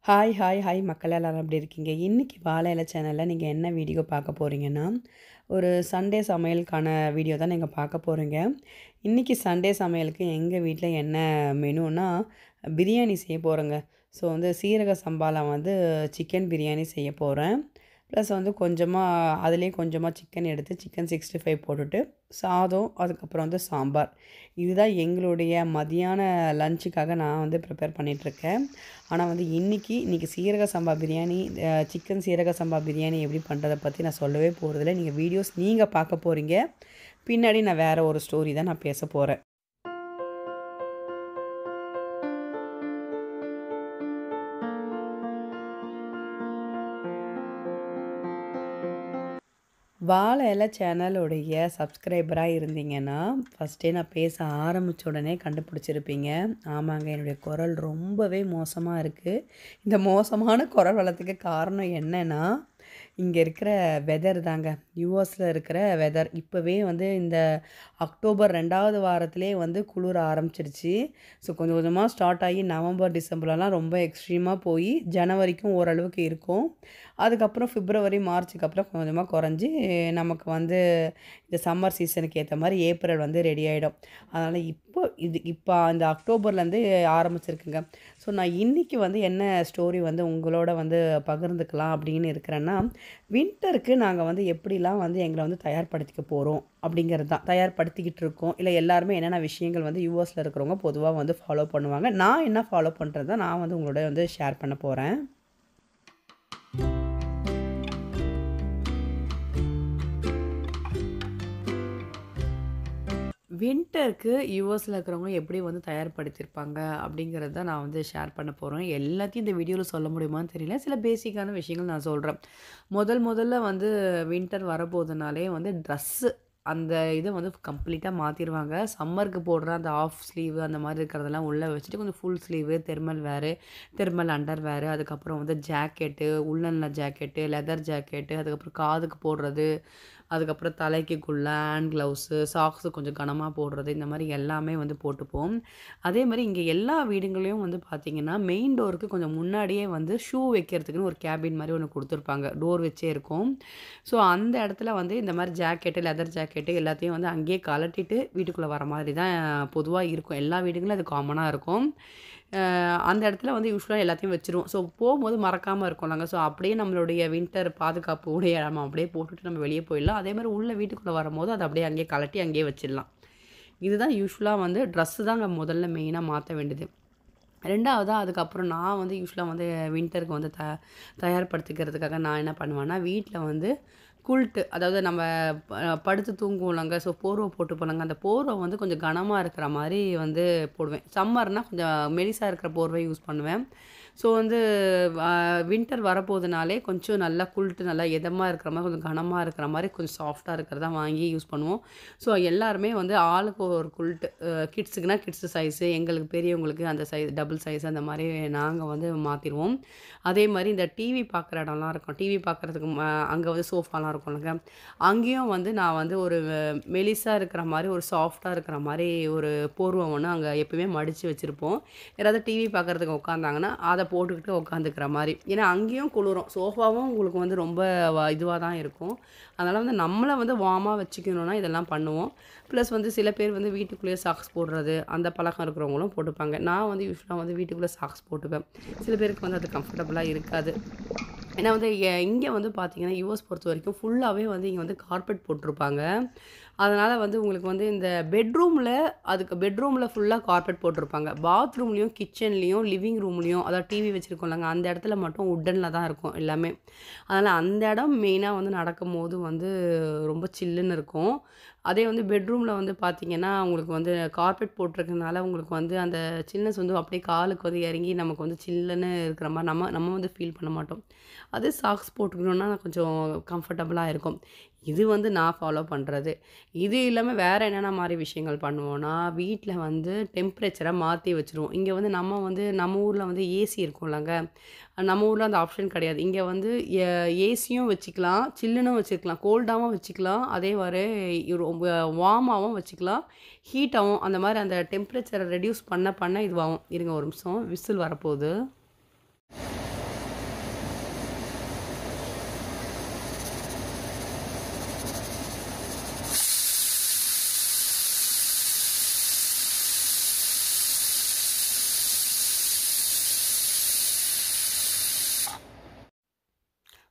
Hi hi hi மக்கள் எல்லாரும் எப்படி இருக்கீங்க இன்றைக்கி வாழை இலை சேனலில் நீங்கள் என்ன வீடியோ பார்க்க போகிறீங்கன்னா ஒரு சண்டே சமையலுக்கான வீடியோ தான் நீங்கள் பார்க்க போகிறீங்க இன்றைக்கி சண்டே சமையலுக்கு எங்கள் வீட்டில் என்ன மெனுன்னா பிரியாணி செய்ய போகிறேங்க ஸோ வந்து சீரக சம்பாவில் வந்து சிக்கன் பிரியாணி செய்ய போகிறேன் ப்ளஸ் வந்து கொஞ்சமாக அதுலேயே கொஞ்சமாக சிக்கன் எடுத்து சிக்கன் சிக்ஸ்டி ஃபைவ் போட்டுட்டு சாதம் அதுக்கப்புறம் வந்து சாம்பார் இதுதான் எங்களுடைய மதியான லஞ்சுக்காக நான் வந்து ப்ரிப்பேர் பண்ணிகிட்ருக்கேன் ஆனால் வந்து இன்றைக்கி இன்றைக்கி சீரக சம்பா பிரியாணி சிக்கன் சீரக சம்பா பிரியாணி எப்படி பண்ணுறதை பற்றி நான் சொல்லவே போகிறதில்ல நீங்கள் வீடியோஸ் நீங்கள் பார்க்க போகிறீங்க பின்னாடி நான் வேறு ஒரு ஸ்டோரி தான் நான் பேச போகிறேன் வாழை இலை சேனலுடைய சப்ஸ்கிரைபராக இருந்தீங்கன்னா ஃபஸ்ட்டே நான் பேச ஆரம்பித்த உடனே கண்டுபிடிச்சிருப்பீங்க ஆமாங்க என்னுடைய குரல் ரொம்பவே மோசமாக இருக்குது இந்த மோசமான குரல் வளத்துக்கு காரணம் என்னென்னா இங்கே இருக்கிற வெதர் தாங்க யூஎஸில் இருக்கிற வெதர் இப்போவே வந்து இந்த அக்டோபர் ரெண்டாவது வாரத்திலே வந்து குளிர ஆரம்பிச்சிருச்சு ஸோ கொஞ்சம் கொஞ்சமாக ஸ்டார்ட் ஆகி நவம்பர் டிசம்பர்லலாம் ரொம்ப எக்ஸ்ட்ரீமாக போய் ஜனவரிக்கும் ஓரளவுக்கு இருக்கும் அதுக்கப்புறம் பிப்ரவரி மார்ச்சுக்கு அப்புறம் கொஞ்சம் கொஞ்சமாக குறைஞ்சி நமக்கு வந்து இந்த சம்மர் சீசனுக்கு ஏற்ற மாதிரி ஏப்ரல் வந்து ரெடி ஆகிடும் அதனால் இப்போ இது இப்போ இந்த அக்டோபர்லேருந்து ஆரம்பிச்சிருக்குங்க ஸோ நான் இன்றைக்கி வந்து என்ன ஸ்டோரி வந்து உங்களோட வந்து பகிர்ந்துக்கலாம் அப்படின்னு இருக்கிறேன்னா வின்டருக்கு நாங்கள் வந்து எப்படிலாம் வந்து எங்களை வந்து தயார்படுத்திக்க போகிறோம் அப்படிங்கிறது தான் தயார்படுத்திக்கிட்டு இருக்கோம் இல்லை எல்லாருமே என்னென்ன விஷயங்கள் வந்து யூஎஸில் இருக்கிறவங்க பொதுவாக வந்து ஃபாலோ பண்ணுவாங்க நான் என்ன ஃபாலோ பண்ணுறது தான் நான் வந்து உங்களோட வந்து ஷேர் பண்ண போகிறேன் வின்டருக்கு யூஎஸில் இருக்கிறவங்க எப்படி வந்து தயார்படுத்தியிருப்பாங்க அப்படிங்கிறது தான் நான் வந்து ஷேர் பண்ண போகிறேன் எல்லாத்தையும் இந்த வீடியோவில் சொல்ல முடியுமான்னு தெரியல சில பேசிக்கான விஷயங்கள் நான் சொல்கிறேன் முதல் முதல்ல வந்து வின்டர் வரப்போகுதுனாலே வந்து ட்ரெஸ்ஸு அந்த இதை வந்து கம்ப்ளீட்டாக மாற்றிடுவாங்க சம்மருக்கு போடுற அந்த ஆஃப் ஸ்லீவு அந்த மாதிரி இருக்கிறதெல்லாம் உள்ளே வச்சுட்டு கொஞ்சம் ஃபுல் ஸ்லீவு தெர்மல் வேறு தெர்மல் அண்டர் வேறு அதுக்கப்புறம் வந்து ஜாக்கெட்டு உள்ளனில் ஜாக்கெட்டு லெதர் ஜாக்கெட்டு அதுக்கப்புறம் காதுக்கு போடுறது அதுக்கப்புறம் தலைக்குள்ளே ஹேண்ட் க்ளவுஸு சாக்ஸு கொஞ்சம் கனமாக போடுறது இந்த மாதிரி எல்லாமே வந்து போட்டுப்போம் அதே மாதிரி இங்கே எல்லா வீடுங்களையும் வந்து பார்த்திங்கன்னா மெயின் டோருக்கு கொஞ்சம் முன்னாடியே வந்து ஷூ வைக்கிறதுக்குன்னு ஒரு கேபின் மாதிரி ஒன்று கொடுத்துருப்பாங்க டோர் வச்சே இருக்கும் ஸோ அந்த இடத்துல வந்து இந்த மாதிரி ஜாக்கெட்டு லெதர் ஜாக்கெட்டு எல்லாத்தையும் வந்து அங்கேயே கலட்டிட்டு வீட்டுக்குள்ளே வர மாதிரி தான் பொதுவாக இருக்கும் எல்லா வீடுங்களும் அது காமனாக இருக்கும் அந்த இடத்துல வந்து யூஸ்வலாக எல்லாத்தையும் வச்சுருவோம் ஸோ போகும்போது மறக்காமல் இருக்கும்லாங்க ஸோ அப்படியே நம்மளுடைய வின்டர் பாதுகாப்பு உடைய நம்ம அப்படியே போட்டுட்டு நம்ம வெளியே போயிடலாம் அதே மாதிரி உள்ள வீட்டுக்குள்ளே வரும்போது அதை அப்படியே அங்கேயே கலட்டி அங்கேயே வச்சிடலாம் இதுதான் யூஸ்வலாக வந்து ட்ரெஸ்ஸு தாங்க முதல்ல மெயினாக மாற்ற வேண்டியது ரெண்டாவதாக அதுக்கப்புறம் நான் வந்து யூஸ்வலாக வந்து வின்டருக்கு வந்து த தயார்படுத்திக்கிறதுக்காக நான் என்ன பண்ணுவேன்னா வீட்டில் வந்து குல்ட்டு அதாவது நம்ம படுத்து தூங்குவோம்லங்க ஸோ போர்வை போட்டு போனாங்க அந்த போர்வை வந்து கொஞ்சம் கனமாக இருக்கிற மாதிரி வந்து போடுவேன் சம்மர்னால் கொஞ்சம் மெலிசாக இருக்கிற போர்வை யூஸ் பண்ணுவேன் ஸோ வந்து வின்டர் வரப்போகுதுனாலே கொஞ்சம் நல்லா குல்ட்டு நல்லா எதமாக இருக்கிற மாதிரி கொஞ்சம் கனமாக இருக்கிற மாதிரி கொஞ்சம் சாஃப்டாக இருக்கிறதா வாங்கி யூஸ் பண்ணுவோம் ஸோ எல்லாருமே வந்து ஆளுக்கு ஒரு குல்ட்டு கிட்ஸுக்குனா கிட்ஸு சைஸு எங்களுக்கு பெரியவங்களுக்கு அந்த சைஸ் டபுள் சைஸ் அந்த மாதிரி நாங்கள் வந்து மாற்றிடுவோம் அதே மாதிரி இந்த டிவி பார்க்குற இடம்லாம் இருக்கும் டிவி பார்க்குறதுக்கு அங்கே வந்து சோஃபாலாம் இருக்கும்லங்க அங்கேயும் வந்து நான் வந்து ஒரு மெலிசாக இருக்கிற மாதிரி ஒரு சாஃப்டாக இருக்கிற மாதிரி ஒரு போர்வை ஒன்று அங்கே எப்பவுமே மடித்து வச்சுருப்போம் யாராவது டிவி பார்க்குறதுக்கு உட்காந்தாங்கன்னா அதை போட்டுக்கிட்டு உட்காந்துக்கிற மாதிரி ஏன்னா அங்கேயும் குளிரும் சோஃபாவும் உங்களுக்கு வந்து ரொம்ப இதுவாக தான் இருக்கும் அதனால் வந்து நம்மளை வந்து வார்மாக வச்சுக்கணுன்னா இதெல்லாம் பண்ணுவோம் ப்ளஸ் வந்து சில பேர் வந்து வீட்டுக்குள்ளேயே சாக்ஸ் போடுறது அந்த பழக்கம் இருக்கிறவங்களும் போட்டுப்பாங்க நான் வந்து யூஸ்வலாக வந்து வீட்டுக்குள்ளே சாக்ஸ் போட்டுப்பேன் சில பேருக்கு வந்து அது கம்ஃபர்டபுளாக இருக்காது ஏன்னா வந்து இங்கே வந்து பார்த்திங்கன்னா யூஎஸ் பொறுத்த வரைக்கும் ஃபுல்லாகவே வந்து இங்கே வந்து கார்பெட் போட்டிருப்பாங்க அதனால் வந்து உங்களுக்கு வந்து இந்த பெட்ரூமில் அதுக்கு பெட்ரூமில் ஃபுல்லாக கார்பெட் போட்டிருப்பாங்க பாத்ரூம்லேயும் கிச்சன்லேயும் லிவிங் ரூம்லேயும் அதாவது டிவி வச்சுருக்கோம்லங்க அந்த இடத்துல மட்டும் உட்டனில் தான் இருக்கும் எல்லாமே அதனால் அந்த இடம் மெயினாக வந்து நடக்கும்போது வந்து ரொம்ப சில்லுன்னு இருக்கும் அதே வந்து பெட்ரூமில் வந்து பார்த்திங்கன்னா உங்களுக்கு வந்து கார்பெட் போட்டிருக்கனால உங்களுக்கு வந்து அந்த சில்னஸ் வந்து அப்படியே காலுக்கு வந்து இறங்கி நமக்கு வந்து சில்லுன்னு இருக்கிற மாதிரி நம்ம நம்ம வந்து ஃபீல் பண்ண மாட்டோம் அதே சாக்ஸ் போட்டுக்கணுன்னா கொஞ்சம் கம்ஃபர்டபுளாக இருக்கும் இது வந்து நான் ஃபாலோ பண்ணுறது இது இல்லாமல் வேறு என்னென்ன மாதிரி விஷயங்கள் பண்ணுவோன்னா வீட்டில் வந்து டெம்ப்ரேச்சரை மாற்றி வச்சுருவோம் இங்கே வந்து நம்ம வந்து நம்ம ஊரில் வந்து ஏசி இருக்கும்லங்க நம்ம ஊரில் அந்த ஆப்ஷன் கிடையாது இங்கே வந்து ஏசியும் வச்சுக்கலாம் சில்லுனும் வச்சுக்கலாம் கோல்டாகவும் வச்சுக்கலாம் அதே மாதிரி ரொம்ப வார்மாகவும் வச்சுக்கலாம் ஹீட்டாகவும் அந்த மாதிரி அந்த டெம்ப்ரேச்சரை ரெடியூஸ் பண்ண பண்ண இதுவாகும் இருங்க ஒரு நிமிஷம் விசில் வரப்போகுது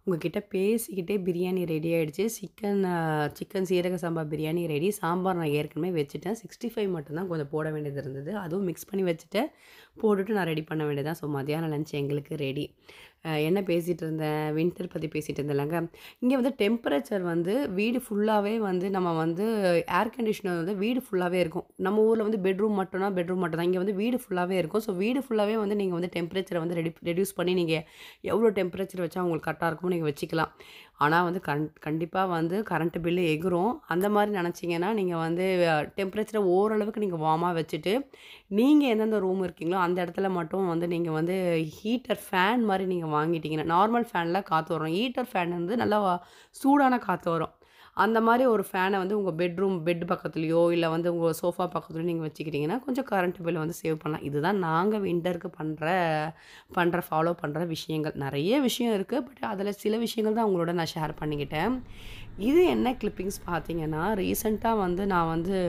உங்ககிட்ட பேசிக்கிட்டே பிரியாணி ரெடி ஆயிடுச்சு. சிக்கன் அ சிக்கன் சீரக சம்பா பிரியாணி ரெடி. சாம்பார் நான் ஏற்கனவே வச்சுட்டேன். 65 மட்டும் தான் கொஞ்சம் போட வேண்டியது இருந்தது. அதுவும் மிக்ஸ் பண்ணி வச்சுட்டேன். போட்டுட்டு நான் ரெடி பண்ண வேண்டியது தான். ஸோ மதியானம் லஞ்ச் எங்களுக்கு ரெடி. அ என்ன பேசிட்டு இருந்தேன்? வின்டர் பத்தி பேசிட்டு இருந்தேன்லங்க. இங்க வந்து டெம்பரேச்சர் வந்து வீடு ஃபுல்லாவே வந்து நம்ம வந்து ஏர் கண்டிஷனர் வந்து வீடு ஃபுல்லாவே இருக்கும். நம்ம ஊர்ல வந்து பெட்ரூம் மட்டும்னா பெட்ரூம் மட்டும் தான். இங்க வந்து வீடு ஃபுல்லாவே இருக்கும். ஸோ வீடு ஃபுல்லாவே வந்து நீங்க வந்து டெம்பரேச்சர வந்து ரெடி ரெடியூஸ் பண்ணி நீங்க எவ்வளோ டெம்பரேச்சர் வச்சா உங்களுக்கு கரெக்ட்டா இருக்குமோ நீங்க வச்சுக்கலாம். ஆனா வந்து கண் கண்டிப்பா வந்து கரண்ட் பில்லு எகுரும். அந்த மாரி நெனச்சீங்கன்னா, நீங்க வந்து டெம்பரேச்சர ஓரளவுக்கு நீங்க வார்மா வச்சுட்டு, நீங்க எந்தெந்த ரூம் இருக்கீங்களோ அந்த இடத்துல மட்டும் வந்து நீங்க வந்து ஹீட்டர் ஃபேன் மாரி நீங்க வாங்கிட்டீங்கன்னா நார்மல் ஃபேன்ல காத்து வரும். ஹீட்டர் ஃபேன் வந்து நல்லா சூடான காத்து வரும். அந்த மாரி ஒரு ஃபேன வந்து உங்க பெட்ரூம் பெட் பக்கத்துலயோ, இல்ல வந்து உங்க சோஃபா பக்கத்துலயோ நீங்க வச்சுக்கிட்டீங்கன்னா, கொஞ்சம் கரண்ட் பில் வந்து சேவ் பண்ணலாம். இதுதான் நாங்க வின்டருக்கு பண்ற பண்ற ஃபாலோ பண்ற விஷயங்கள். நெறைய விஷயம் இருக்கு. பட் அதில சில விஷயங்கள் தான் உங்களோட நான் ஷேர் பண்ணிக்கிட்டேன். இது என்ன கிளிப்பிங்ஸ் பார்த்தீங்கன்னா, ரீசென்ட்டா வந்து நான் வந்து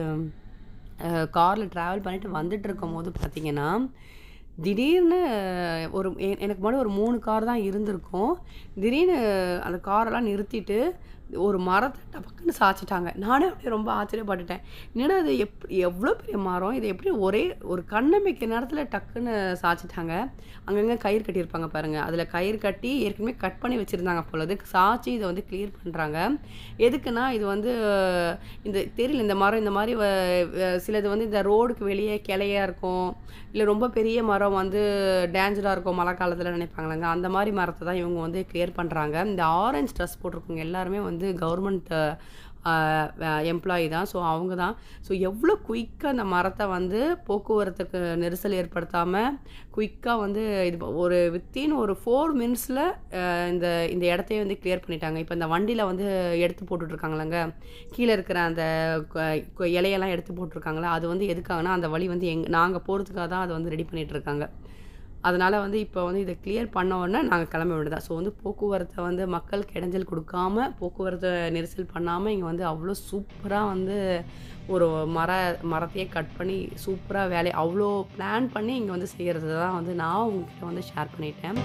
அ கார்ல ட்ராவல் பண்ணிட்டு வந்துட்டுருக்கும்போது பார்த்தீங்கன்னா, திடீர்னு ஒரு எ எனக்கு முன்னாடி ஒரு 3 கார் தான் இருந்திருக்கும். திடீர்னு அந்த காரெல்லாம் நிறுத்திட்டு, ஒரு மரத்த டபக்குன்னு சாய்ச்சுட்டாங்க. நானே அப்படியே ரொம்ப ஆச்சரியப்பட்டுட்டேன். என்னடா இது எப் எவ்வளோ பெரிய மரம். இத எப்படி ஒரே ஒரு கண்ணமைக்கிற நேரத்தில டக்குன்னு சாய்ச்சுட்டாங்க. அங்கங்க கயிறு கட்டியிருப்பாங்க பாருங்க. அதில கயிறு கட்டி ஏற்கனவே கட் பண்ணி வச்சிருந்தாங்க போல இருக்கு. சாய்ச்சு இத வந்து கிளியர் பண்றாங்க. எதுக்குன்னா, இது வந்து இந்த தெரியல இந்த மரம் இந்த மாரி வ வ சிலது வந்து இந்த ரோடுக்கு வெளியே கிளையா இருக்கும். இல்ல ரொம்ப பெரிய மரம் வந்து டேஞ்சரா இருக்கும் மழை காலத்தில நினைப்பாங்கல்லங்க. அந்த மாரி மரத்த தான் இவங்க வந்து கிளியர் பண்றாங்க. இந்த ஆரஞ்ச் ட்ரெஸ் போட்டிருக்கவங்க எல்லாருமே வந்து கவர்மெண்ட் அ அ எம்ப்ளாயி தான். ஸோ அவங்க தான். ஸோ எவ்வளோ குயிக்கா அந்த மரத்த வந்து போக்குவரத்துக்கு நெரிசல் ஏற்படுத்தாம, குயிக்கா வந்து இது ஒரு வித்தின் ஒரு 4 மினிட்ஸ்ல அ இந்த இந்த இடத்தையே வந்து கிளியர் பண்ணிட்டாங்க. இப்ப இந்த வண்டியில வந்து எடுத்து போட்டுட்ருக்காங்கல்லங்க. கீழ இருக்கிற அந்த க இலையெல்லாம் எடுத்து போட்டுருக்காங்கல்ல, அது வந்து எதுக்காகன்னா, அந்த வழி வந்து எங் நாங்க போறதுக்காக தான் அத வந்து ரெடி பண்ணிட்டுருக்காங்க. அதனால வந்து இப்ப வந்து இத கிளியர் பண்ண உடனே நாங்க கிளம்ப வேண்டியது தான். ஸோ வந்து போக்குவரத்த வந்து மக்களுக்கு இடைஞ்சல் குடுக்காம, போக்குவரத்த நெரிசல் பண்ணாம இங்க வந்து அவ்வளோ சூப்பரா வந்து ஒரு மர மரத்தையே கட் பண்ணி சூப்பரா வேலைய அவ்வளோ பிளான் பண்ணி இங்க வந்து செய்றது தான் வந்து நான் உங்ககிட்ட வந்து ஷேர் பண்ணிட்டேன்.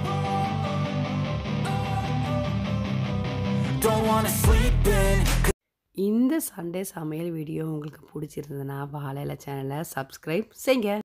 Don't wanna sleep in. இந்த சண்டே சமையல் வீடியோ உங்களுக்கு புடிச்சிருந்ததுன்னா, வாழ இல சேனல சப்ஸ்கிரைப் செய்ங்க.